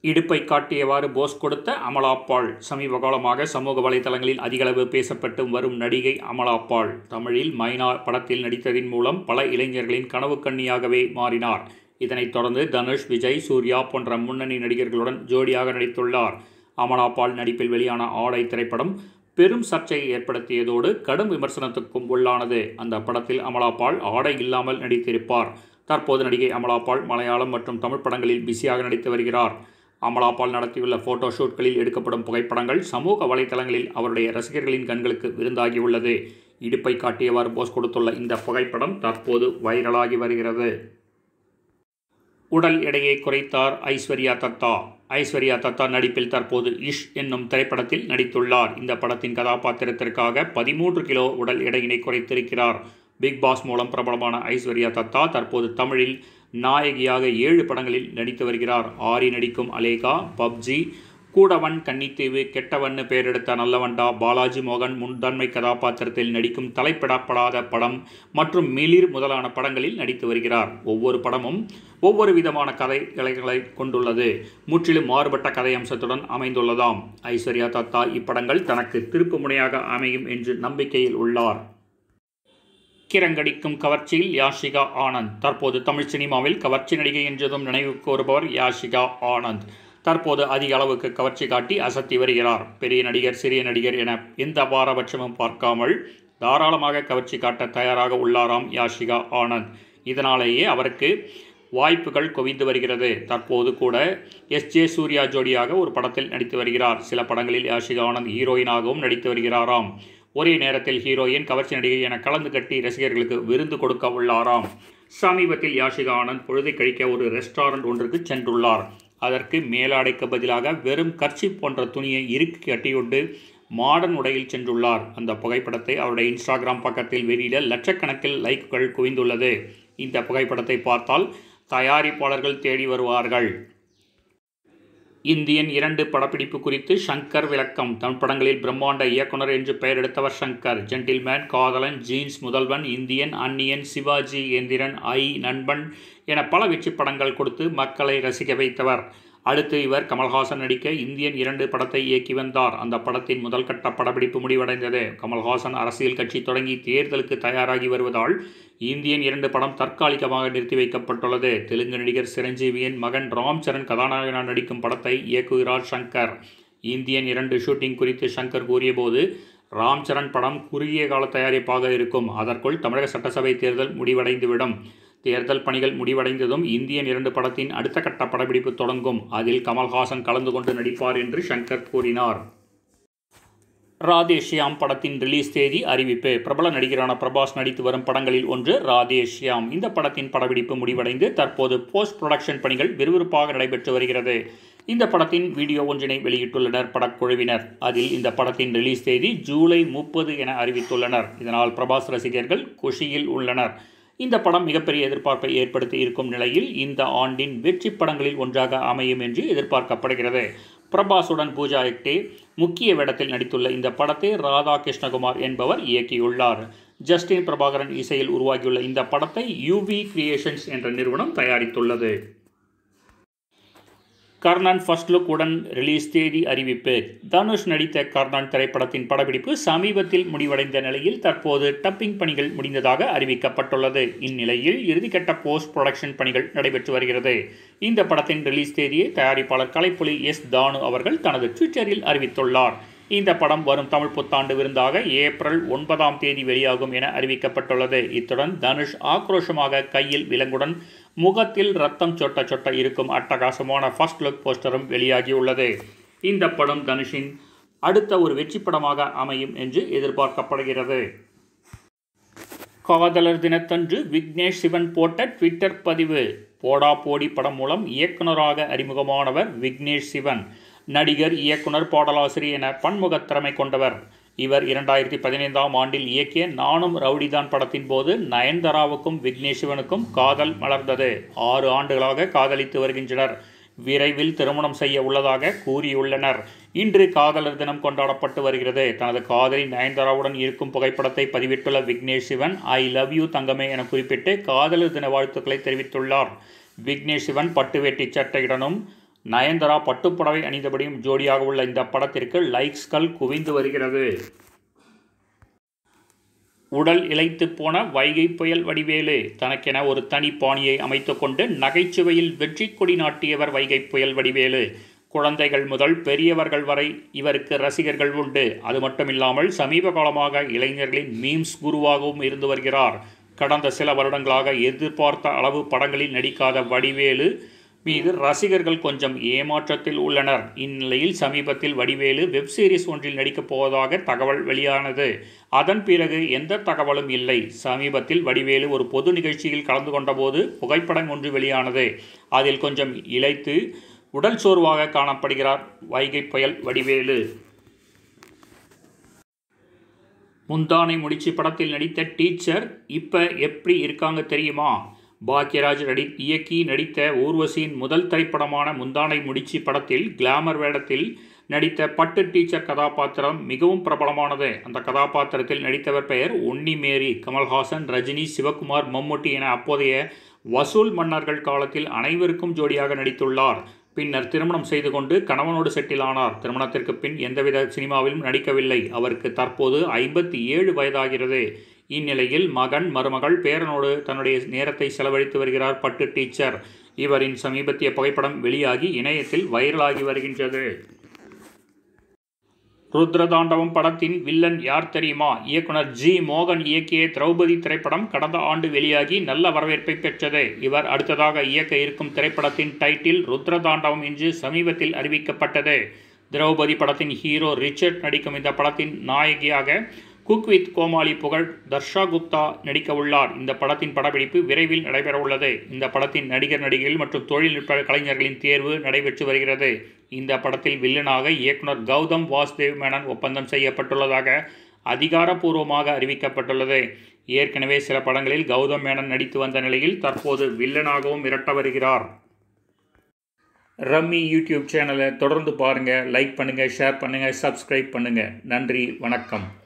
இடுப்பை காட்டியவாறு போஸ் கொடுத்த அமலா பால் சமீப காலமாக சமூக வலைதளங்களில் அதிகளவு பேசப்பட்டு வரும் நடிகை அமலா பால் தமிழில் மைனா படத்தில் நடித்ததின் மூலம் பல இளைஞர்களின் கனவு கன்னியாகவே மாறினார் இதனைத் தொடர்ந்து தனுஷ் விஜய் சூர்யா போன்ற முன்னணி நடிகர்களுடன் ஜோடியாக நடித்துள்ளார் அமலா பால் நடிப்பில் வெளியான ஆடை திரைப்படம் பெரும் சர்ச்சையை ஏற்படுத்தியதோடு கடும் விமர்சனத்துக்கும் உள்ளானது அந்த படத்தில் அமலா பால் ஆடை இல்லாமல் நடித்திருப்பார் தற்போது நடிகை அமலா பால் மலையாளம் மற்றும் தமிழ் படங்களில் பிஸியாக நடித்து வருகிறார் அமலா பால் நடத்தியுள்ள போட்டோ ஷூட்களில் எடுக்கப்படும் புகைப்படங்கள் சமூக வலைதளங்களில் அவருடைய ரசிகர்களின் கண்களுக்கு விருந்தாகியுள்ளது இடுப்பை காட்டியவாறு போஸ் கொடுத்துள்ள இந்த புகைப்படம் தற்போது வைரலாகி வருகிறது உடல் எடையை குறைத்தார் ஐஸ்வர்யா தத்தா ஐஸ்வர்யா தத்தா நடிப்பில் தற்போது இஷ் என்னும் திரைப்படத்தில் நடித்துள்ளார் இந்த படத்தின் கதாபாத்திரத்திற்காக பதிமூன்று கிலோ உடல் எடையினை குறைத்திருக்கிறார் பிக் பாஸ் மூலம் பிரபலமான ஐஸ்வர்யா தத்தா தற்போது தமிழில் நாயகியாக ஏழு படங்களில் நடித்து வருகிறார் ஆரி நடிக்கும் அலேகா பப்ஜி கூடவன் கன்னித்தீவு கெட்டவன்னு பெயரெடுத்த நல்லவண்டா பாலாஜி மோகன் முன்தன்மை கதாபாத்திரத்தில் நடிக்கும் தலைப்பிடப்படாத படம் மற்றும் மிளிர் முதலான படங்களில் நடித்து வருகிறார் ஒவ்வொரு படமும் ஒவ்வொரு விதமான கதைகளை கொண்டுள்ளது முற்றிலும் மாறுபட்ட கதை அம்சத்துடன் அமைந்துள்ளதாம் ஐஸ்வர்யா தத்தா இப்படங்கள் தனக்கு திருப்பு முனையாக அமையும் என்று நம்பிக்கையில் உள்ளார் கிரங்கடிக்கும் கவர்ச்சியில் யாஷிகா ஆனந்த் தற்போது தமிழ் சினிமாவில் கவர்ச்சி நடிகை என்றதும் நினைவு கூறுபவர் யாஷிகா ஆனந்த் தற்போது அதிக அளவுக்கு கவர்ச்சி காட்டி அசத்தி வருகிறார் பெரிய நடிகர் சிறிய நடிகர் என எந்த பாரபட்சமும் பார்க்காமல் தாராளமாக கவர்ச்சி காட்ட தயாராக உள்ளாராம் யாஷிகா ஆனந்த் இதனாலேயே அவருக்கு வாய்ப்புகள் குவிந்து வருகிறது தற்போது கூட எஸ் ஜே சூர்யா ஜோடியாக ஒரு படத்தில் நடித்து வருகிறார் சில படங்களில் யாஷிகா ஆனந்த் ஹீரோயினாகவும் நடித்து வருகிறாராம் ஒரே நேரத்தில் ஹீரோயின் கவர்ச்சி நடிகை என கலந்து கட்டி ரசிகர்களுக்கு விருந்து கொடுக்க உள்ளாராம் சமீபத்தில் யாஷிகா ஆனந்த் பொழுதை கழிக்க ஒரு ரெஸ்டாரண்ட் ஒன்றுக்கு சென்றுள்ளார் அதற்கு மேலாடைக்கு பதிலாக வெறும் கர்ச்சி போன்ற துணியை இறுக்கி கட்டியுண்டு மாடர்ன் உடையில் சென்றுள்ளார் அந்த புகைப்படத்தை அவருடைய இன்ஸ்டாகிராம் பக்கத்தில் வெளியிட லட்சக்கணக்கில் லைக்குகள் குவிந்துள்ளது இந்த புகைப்படத்தை பார்த்தால் தயாரிப்பாளர்கள் தேடி வருவார்கள் இந்தியன் இரண்டு படப்பிடிப்பு குறித்து ஷங்கர் விளக்கம் தமிழ் படங்களில் பிரம்மாண்ட இயக்குனர் என்று பெயர் எடுத்தவர் Shankar gentleman Kadhalan jeans Mudhalvan Indian Anniyan Sivaji Enthiran I Nanban என பல வெற்றி படங்கள் கொடுத்து மக்களை ரசிக்க வைத்தவர் அடுத்து இவர் கமல்ஹாசன் நடிக்க இந்தியன் இரண்டு படத்தை இயக்கி வந்தார் அந்த படத்தின் முதல் கட்ட படப்பிடிப்பு முடிவடைந்தது கமல்ஹாசன் அரசியல் கட்சி தொடங்கி தேர்தலுக்கு தயாராகி வருவதால் இந்தியன் இரண்டு படம் தற்காலிகமாக நிறுத்தி வைக்கப்பட்டுள்ளது தெலுங்கு நடிகர் சிரஞ்சீவியின் மகன் ராம் சரண் கதாநாயகனாக நடிக்கும் படத்தை இயக்குகிறார் ஷங்கர் இந்தியன் இரண்டு ஷூட்டிங் குறித்து ஷங்கர் கூறியபோது ராம் சரண் படம் குறுகிய கால தயாரிப்பாக இருக்கும் அதற்குள் தமிழக சட்டசபை தேர்தல் முடிவடைந்துவிடும் தேர்தல் பணிகள் முடிவடைந்ததும் இந்தியன் இரண்டு படத்தின் அடுத்த கட்ட படப்பிடிப்பு தொடங்கும் அதில் கமல்ஹாசன் கலந்து கொண்டு நடிப்பார் என்று ஷங்கர் கூறினார் ராதேஷ்யாம் படத்தின் ரிலீஸ் தேதி அறிவிப்பு பிரபல நடிகரான பிரபாஸ் நடித்து வரும் படங்களில் ஒன்று ராதேஷ்யாம் இந்த படத்தின் படப்பிடிப்பு முடிவடைந்து தற்போது போஸ்ட் புரொடக்ஷன் பணிகள் விறுவிறுப்பாக நடைபெற்று வருகிறது இந்த படத்தின் வீடியோ ஒன்றினை வெளியிட்டுள்ளனர் படக்குழுவினர் அதில் இந்த படத்தின் ரிலீஸ் தேதி ஜூலை முப்பது என அறிவித்துள்ளனர் இதனால் பிரபாஸ் ரசிகர்கள் குஷியில் உள்ளனர் இந்த படம் மிகப்பெரிய எதிர்பார்ப்பை ஏற்படுத்தி இருக்கும் நிலையில் இந்த ஆண்டின் வெற்றி படங்களில் ஒன்றாக அமையும் என்று எதிர்பார்க்கப்படுகிறது பிரபாசுடன் பூஜா ஹெக்டே முக்கிய வேடத்தில் நடித்துள்ள இந்த படத்தை ராதா கிருஷ்ணகுமார் என்பவர் இயக்கியுள்ளார் ஜஸ்டின் பிரபாகரன் இசையில் உருவாகியுள்ள இந்த படத்தை யூவி கிரியேஷன்ஸ் என்ற நிறுவனம் தயாரித்துள்ளது கர்ணன் ஃபர்ஸ்ட் லுக் உடன் ரிலீஸ் தேதி அறிவிப்பு தனுஷ் நடித்த கர்ணன் திரைப்படத்தின் படப்பிடிப்பு சமீபத்தில் முடிவடைந்த நிலையில் தற்போது டப்பிங் பணிகள் முடிந்ததாக அறிவிக்கப்பட்டுள்ளது இந்நிலையில் இறுதிக்கட்ட போஸ்ட் புரொடக்ஷன் பணிகள் நடைபெற்று வருகிறது இந்த படத்தின் ரிலீஸ் தேதியை தயாரிப்பாளர் கலைப்புலி எஸ் தானு அவர்கள் தனது ட்விட்டரில் அறிவித்துள்ளார் இந்த படம் வரும் தமிழ் புத்தாண்டு விருந்தாக ஏப்ரல் ஒன்பதாம் தேதி வெளியாகும் என அறிவிக்கப்பட்டுள்ளது இத்துடன் தனுஷ் ஆக்ரோஷமாக கையில் விலங்குடன் முகத்தில் ரத்தம் சொட்ட சொட்ட இருக்கும் அட்டகாசமான ஃபர்ஸ்ட் லுக் போஸ்டரும் வெளியாகியுள்ளது இந்த படம் தனுஷின் அடுத்த ஒரு வெற்றி படமாக அமையும் என்று எதிர்பார்க்கப்படுகிறது காதலர் தினத்தன்று விக்னேஷ் சிவன் போட்ட ட்விட்டர் பதிவு போடா போடி படம் மூலம் இயக்குனராக அறிமுகமானவர் விக்னேஷ் சிவன் நடிகர் இயக்குனர் பாடலாசிரியர் என பன்முகத் திறமை கொண்டவர் இவர் இரண்டாயிரத்தி பதினைந்தாம் ஆண்டில் இயக்கிய நானும் ரவுடிதான் படத்தின் போது நயன்தாராவுக்கும் விக்னேஷ் சிவனுக்கும் காதல் மலர்ந்தது ஆறு ஆண்டுகளாக காதலித்து வருகின்றனர் விரைவில் திருமணம் செய்ய உள்ளதாக கூறியுள்ளனர் இன்று காதலர் தினம் கொண்டாடப்பட்டு வருகிறது தனது காதலி நயன்தாராவுடன் இருக்கும் புகைப்படத்தை பதிவிட்டுள்ள Vignesh Shivan I love you தங்கமே என குறிப்பிட்டு காதலர் தின வாழ்த்துக்களை தெரிவித்துள்ளார் விக்னேஷ் சிவன் பட்டு வேட்டி சட்டையுடனும் நயன்தாரா பட்டுப்புடவை அணிந்தபடியும் ஜோடியாக உள்ள இந்த படத்திற்கு லைக்ஸ்கள் குவிந்து வருகிறது உடல் இழைத்து போன வைகை புயல் வடிவேலு தனக்கென ஒரு தனி பாணியை அமைத்துக்கொண்டு நகைச்சுவையில் வெற்றி கொடி நாட்டியவர் வைகை புயல் வடிவேலு குழந்தைகள் முதல் பெரியவர்கள் வரை இவருக்கு ரசிகர்கள் உண்டு அது மட்டுமில்லாமல் சமீப காலமாக இளைஞர்களின் மீம்ஸ் குருவாகவும் இருந்து வருகிறார் கடந்த சில வருடங்களாக எதிர்பார்த்த அளவு படங்களில் நடிக்காத வடிவேலு மீது ரசிகர்கள் கொஞ்சம் ஏமாற்றத்தில் உள்ளனர் இந்நிலையில் சமீபத்தில் வடிவேலு வெப் சீரிஸ் ஒன்றில் நடிக்கப் போவதாக தகவல் வெளியானது அதன் பிறகு எந்த தகவலும் இல்லை சமீபத்தில் வடிவேலு ஒரு பொது நிகழ்ச்சியில் கலந்து கொண்டபோது புகைப்படம் ஒன்று வெளியானது அதில் கொஞ்சம் இழைத்து உடல் சோர்வாக காணப்படுகிறார் வைகை புயல் வடிவேலு முந்தானை முடிச்சு படத்தில் நடித்த டீச்சர் இப்போ எப்படி இருக்காங்க தெரியுமா பாக்யராஜ் நடி இயக்கி நடித்த ஊர்வசியின் முதல் திரைப்படமான முந்தானை முடிச்சு படத்தில் கிளாமர் வேடத்தில் நடித்த பட்டு டீச்சர் கதாபாத்திரம் மிகவும் பிரபலமானது அந்த கதாபாத்திரத்தில் நடித்தவர் பெயர் உன்னி மேரி கமல்ஹாசன் ரஜினி சிவகுமார் மம்முட்டி என அப்போதைய வசூல் மன்னர்கள் காலத்தில் அனைவருக்கும் ஜோடியாக நடித்துள்ளார் பின்னர் திருமணம் செய்து கொண்டு கணவனோடு செட்டில் ஆனார் திருமணத்திற்கு பின் எந்தவித சினிமாவிலும் நடிக்கவில்லை அவருக்கு தற்போது ஐம்பத்தி ஏழு வயதாகிறது இந்நிலையில் மகன் மருமகள் பேரனோடு தன்னுடைய நேரத்தை செலவழித்து வருகிறார் பட்டு டீச்சர் இவரின் சமீபத்திய புகைப்படம் வெளியாகி இணையத்தில் வைரலாகி வருகின்றது ருத்ரதாண்டவம் படத்தின் வில்லன் யார் தெரியுமா இயக்குனர் ஜி மோகன் இயக்கிய திரௌபதி திரைப்படம் கடந்த ஆண்டு வெளியாகி நல்ல வரவேற்பை பெற்றது இவர் அடுத்ததாக இயக்க இருக்கும் திரைப்படத்தின் டைட்டில் ருத்ரதாண்டவம் என்று சமீபத்தில் அறிவிக்கப்பட்டது திரௌபதி படத்தின் ஹீரோ ரிச்சர்ட் நடிக்கும் இந்த படத்தின் நாயகியாக குக் வித் கோமாளி புகழ் தர்ஷா குப்தா நடிக்க உள்ளார் இந்த படத்தின் படப்பிடிப்பு விரைவில் நடைபெற உள்ளது இந்த படத்தின் நடிகர் நடிகைகள் மற்றும் தொழில்நுட்ப கலைஞர்களின் தேர்வு நடைபெற்று வருகிறது இந்த படத்தில் வில்லனாக இயக்குனர் கௌதம் வாசுதேவ் மேனன் ஒப்பந்தம் செய்யப்பட்டுள்ளதாக அதிகாரப்பூர்வமாக அறிவிக்கப்பட்டுள்ளது ஏற்கனவே சில படங்களில் கௌதம் மேனன் நடித்து வந்த நிலையில் தற்போது வில்லனாகவும் மிரட்ட வருகிறார் ரம்மி யூடியூப் சேனலை தொடர்ந்து பாருங்கள் லைக் பண்ணுங்கள் ஷேர் பண்ணுங்கள் சப்ஸ்கிரைப் பண்ணுங்கள் நன்றி வணக்கம்